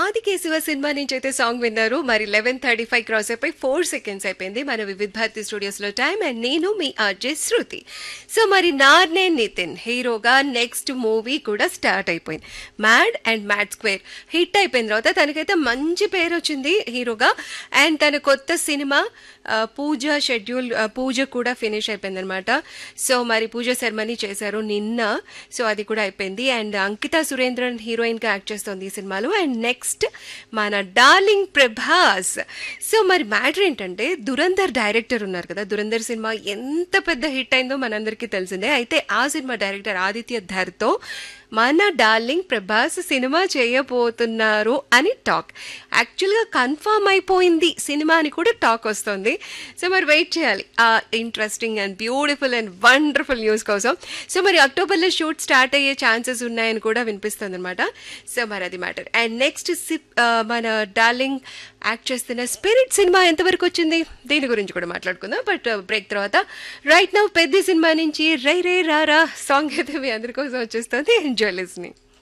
Aadikeshava cinema నుంచి అయితే song విన్నారు మరి లెవెన్ థర్టీ ఫైవ్ క్రాస్ అయిపోయి ఫోర్ సెకండ్స్ అయిపోయింది మన వివిధ భారతి స్టూడియోస్ లో టైం అండ్ నేను మీ ఆర్జే శృతి సో మరి నార్నే నితిన్ హీరోగా నెక్స్ట్ మూవీ కూడా స్టార్ట్ అయిపోయింది mad and mad square hit అయిపోయిన తర్వాత తనకైతే మంచి పేరు వచ్చింది హీరోగా అండ్ తన కొత్త సినిమా ఆ, పూజ షెడ్యూల్ ఆ, పూజ కూడా ఫినిష్ అయిపోయింది అనమాట సో మరి పూజ సెరమనీ చేశారు నిన్న సో అది కూడా అయిపోయింది అండ్ అంకిత సురేంద్రన్ హీరోయిన్ గా యాక్ట్ చేస్తోంది ఈ సినిమాలో అండ్ నెక్స్ట్ మన డార్లింగ్ ప్రభాస్ సో మరి మ్యాటర్ ఏంటంటే దురంధర్ డైరెక్టర్ ఉన్నారు కదా దురంధర్ సినిమా ఎంత పెద్ద హిట్ అయిందో మనందరికీ తెలిసిందే అయితే ఆ సినిమా డైరెక్టర్ ఆదిత్య ధర్తో మన డార్లింగ్ ప్రభాస్ సినిమా చేయబోతున్నారు అని టాక్ యాక్చువల్గా కన్ఫర్మ్ అయిపోయింది సినిమా అని కూడా టాక్ వస్తుంది సో మరి వెయిట్ చేయాలి ఆ interesting and beautiful and wonderful news కోసం సో మరి అక్టోబర్లో షూట్ స్టార్ట్ అయ్యే ఛాన్సెస్ ఉన్నాయని కూడా వినిపిస్తుంది అనమాట సో మరి అది మ్యాటర్ అండ్ నెక్స్ట్ మన డార్లింగ్ యాక్ట్ చేస్తున్న స్పిరిట్ సినిమా ఎంతవరకు వచ్చింది దీని గురించి కూడా మాట్లాడుకుందాం బట్ బ్రేక్ తర్వాత రైట్ నౌ పెద్ద సినిమా నుంచి రై రే రారా సాంగ్ అయితే మీ అందరి కోసం వచ్చేస్తుంది ఎంజాయ్ లిస్నింగ్